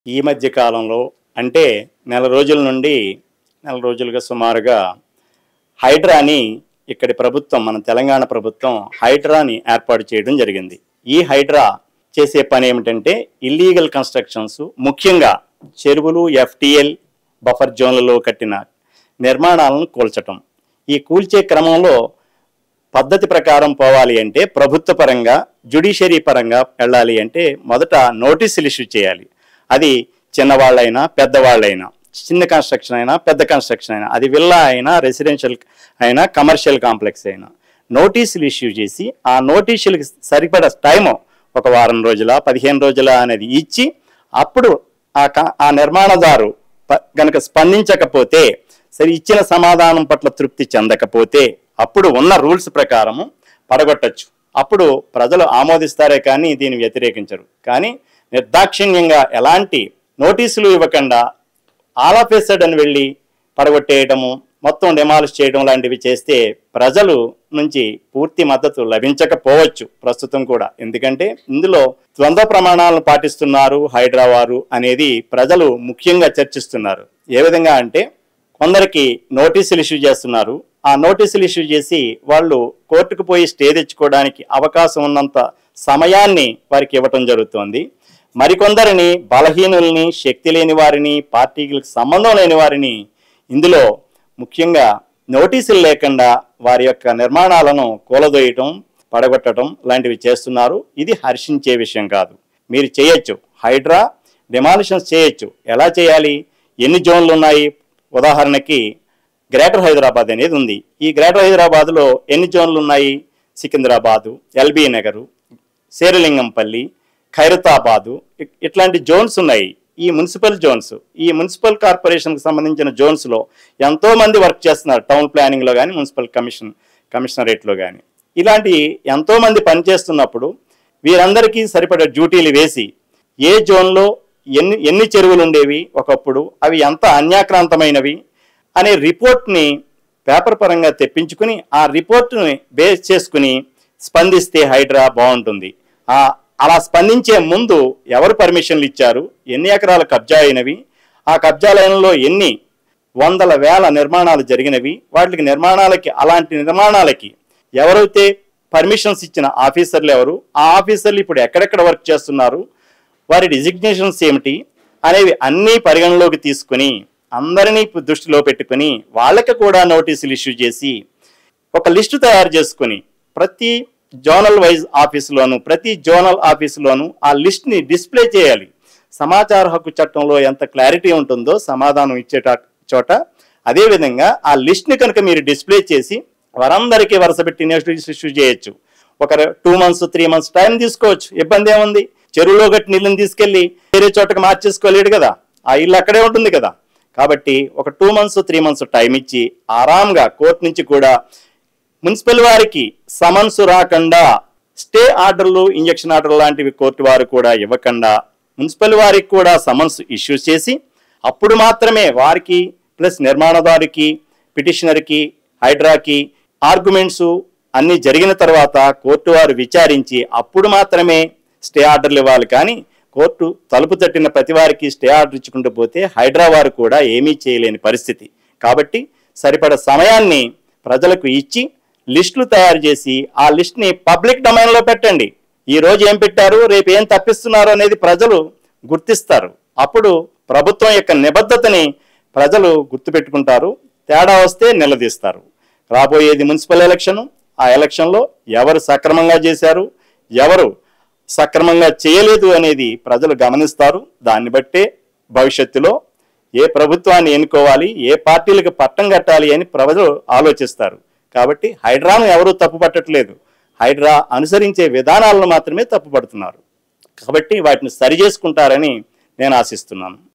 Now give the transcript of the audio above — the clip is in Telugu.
ఈ మధ్య కాలంలో అంటే నెల రోజుల నుండి నెల రోజులుగా సుమారుగా హైడ్రాని ఇక్కడి ప్రభుత్వం మన తెలంగాణ ప్రభుత్వం హైడ్రాని ఏర్పాటు చేయడం జరిగింది ఈ హైడ్రా చేసే పని ఏమిటంటే ఇల్లీగల్ కన్స్ట్రక్షన్స్ ముఖ్యంగా చెరువులు ఎఫ్టిఎల్ బఫర్ జోన్లలో కట్టిన నిర్మాణాలను కూల్చటం ఈ కూల్చే క్రమంలో పద్ధతి ప్రకారం పోవాలి అంటే ప్రభుత్వ పరంగా జ్యుడిషియరీ పరంగా వెళ్ళాలి అంటే మొదట నోటీసులు ఇష్యూ చేయాలి అది చిన్నవాళ్ళైనా పెద్దవాళ్ళైనా చిన్న కన్స్ట్రక్షన్ అయినా పెద్ద కన్స్ట్రక్షన్ అయినా అది విల్లా అయినా రెసిడెన్షియల్ అయినా కమర్షియల్ కాంప్లెక్స్ అయినా నోటీసులు ఇష్యూ చేసి ఆ నోటీసులకి సరిపడ టైము ఒక వారం రోజుల పదిహేను రోజుల అనేది ఇచ్చి అప్పుడు ఆ క- ఆ నిర్మాణదారు ప- గనక స్పందించకపోతే సరే ఇచ్చిన సమాధానం పట్ల తృప్తి చెందకపోతే అప్పుడు ఉన్న రూల్స్ ప్రకారము పడగొట్టచ్చు అప్పుడు ప్రజలు ఆమోదిస్తారే కానీ దీన్ని వ్యతిరేకించరు కానీ నిర్దాక్షిణ్యంగా ఎలాంటి నోటీసులు ఇవ్వకుండా ఆల్ ఆఫ్ ఏ సడన్ వెళ్ళి పడగొట్టేయడము మొత్తం డిమాలిష్ చేయడం లాంటివి చేస్తే ప్రజలు నుంచి పూర్తి మద్దతు లభించకపోవచ్చు ప్రస్తుతం కూడా ఎందుకంటే ఇందులో ద్వంద్వ ప్రమాణాలను పాటిస్తున్నారు హైడ్రా వారు అనేది ప్రజలు ముఖ్యంగా చర్చిస్తున్నారు ఏ విధంగా అంటే కొందరికి నోటీసులు ఇష్యూ చేస్తున్నారు ఆ నోటీసులు ఇష్యూ చేసి వాళ్ళు కోర్టుకు పోయి స్టే తెచ్చుకోవడానికి అవకాశం ఉన్నంత సమయాన్ని వారికి ఇవ్వటం జరుగుతోంది మరికొందరిని బలహీనుల్ని శక్తి లేని వారిని పార్టీలకు సంబంధం లేని వారిని ఇందులో ముఖ్యంగా నోటీసులు లేకుండా వారి యొక్క నిర్మాణాలను కూలదోయటం పడగొట్టడం లాంటివి చేస్తున్నారు ఇది హర్షించే విషయం కాదు మీరు చేయొచ్చు హైడ్రా డిమాలిషన్స్ చేయొచ్చు ఎలా చేయాలి ఎన్ని జోన్లు ఉన్నాయి ఉదాహరణకి గ్రేటర్ హైదరాబాద్ అనేది ఉంది ఈ గ్రేటర్ హైదరాబాద్లో ఎన్ని జోన్లు ఉన్నాయి సికింద్రాబాదు ఎల్బీ నగరు శేరలింగంపల్లి ఖైరతాబాదు ఇ- ఇట్లాంటి జోన్స్ ఉన్నాయి ఈ మున్సిపల్ జోన్స్ ఈ మున్సిపల్ కార్పొరేషన్కి సంబంధించిన జోన్స్లో ఎంతో మంది వర్క్ చేస్తున్నారు టౌన్ ప్లానింగ్లో కానీ మున్సిపల్ కమిషన్ కమిషనరేట్లో కానీ ఇలాంటి ఎంతో మంది పనిచేస్తున్నప్పుడు వీరందరికీ సరిపడే డ్యూటీలు వేసి ఏ జోన్లో ఎన్ని ఎన్ని చెరువులు ఉండేవి ఒకప్పుడు అవి ఎంత అన్యాక్రాంతమైనవి అనే రిపోర్ట్ని పేపర్ పరంగా తెప్పించుకుని ఆ రిపోర్ట్ని బేస్ చేసుకుని స్పందిస్తే హైడ్రా బాగుంటుంది ఆ అలా స్పందించే ముందు ఎవరు పర్మిషన్లు ఇచ్చారు ఎన్ని ఎకరాలు కబ్జా అయినవి ఆ కబ్జా లైన్లో ఎన్ని వందల వేల నిర్మాణాలు జరిగినవి వాటికి నిర్మాణాలకి అలాంటి నిర్మాణాలకి ఎవరైతే పర్మిషన్స్ ఇచ్చిన ఆఫీసర్లు ఎవరు ఆ ఆఫీసర్లు ఇప్పుడు ఎక్కడెక్కడ వర్క్ చేస్తున్నారు వారి డిజిగ్నేషన్స్ ఏమిటి అనేవి అన్నీ పరిగణలోకి తీసుకుని అందరినీ దృష్టిలో పెట్టుకుని వాళ్ళకి కూడా నోటీసులు ఇష్యూ చేసి ఒక లిస్టు తయారు చేసుకుని ప్రతి జోనల్ వైజ్ ఆఫీసులోను ప్రతి జోనల్ ఆఫీసులోను ఆ లిస్ట్ని డిస్ప్లే చేయాలి సమాచార హక్కు చట్టంలో ఎంత క్లారిటీ ఉంటుందో సమాధానం ఇచ్చే చోట అదేవిధంగా ఆ లిస్ట్ని కనుక మీరు డిస్ప్లే చేసి వారందరికీ వరుస పెట్టి నోటీస్ ఇష్యూ చేయొచ్చు ఒక two months three months time తీసుకోవచ్చు ఇబ్బంది ఏముంది చెరువులో గట్టి నీళ్ళని తీసుకెళ్లి వేరే చోటకి మార్చేసుకోలేడు కదా ఆ ఇల్లు అక్కడే ఉంటుంది కదా కాబట్టి ఒక two months three months time ఇచ్చి ఆరాంగా కోర్టు నుంచి కూడా మున్సిపల్ వారికి సమన్స్ రాకుండా స్టే ఆర్డర్లు ఇంజక్షన్ ఆర్డర్ లాంటివి కోర్టు వారు కూడా ఇవ్వకుండా మున్సిపల్ వారికి కూడా సమన్స్ ఇష్యూ చేసి అప్పుడు మాత్రమే వారికి ప్లస్ నిర్మాణదారుకి పిటిషనర్కి హైడ్రాకి ఆర్గ్యుమెంట్స్ అన్ని జరిగిన తర్వాత కోర్టు వారు విచారించి అప్పుడు మాత్రమే స్టే ఆర్డర్లు ఇవ్వాలి కానీ కోర్టు తలుపు తట్టిన ప్రతి వారికి స్టే ఆర్డర్ ఇచ్చుకుంటూ పోతే హైడ్రా వారు కూడా ఏమీ చేయలేని పరిస్థితి కాబట్టి సరిపడ సమయాన్ని ప్రజలకు ఇచ్చి లిస్టులు తయారు చేసి ఆ లిస్ట్ని పబ్లిక్ డొమైన్లో పెట్టండి ఈ రోజు ఏం పెట్టారు రేపు ఏం తప్పిస్తున్నారు అనేది ప్రజలు గుర్తిస్తారు అప్పుడు ప్రభుత్వం యొక్క నిబద్ధతని ప్రజలు గుర్తుపెట్టుకుంటారు తేడా వస్తే నిలదీస్తారు రాబోయేది మున్సిపల్ ఎలక్షన్ ఆ ఎలక్షన్లో ఎవరు సక్రమంగా చేశారు ఎవరు సక్రమంగా చేయలేదు అనేది ప్రజలు గమనిస్తారు దాన్ని బట్టే భవిష్యత్తులో ఏ ప్రభుత్వాన్ని ఎన్నుకోవాలి ఏ పార్టీలకు పట్టం కట్టాలి అని ప్రజలు ఆలోచిస్తారు కాబట్టి హైడ్రాను ఎవరూ తప్పు పట్టట్లేదు హైడ్రా అనుసరించే విధానాలను మాత్రమే తప్పుపడుతున్నారు కాబట్టి వాటిని సరి చేసుకుంటారని నేను ఆశిస్తున్నాను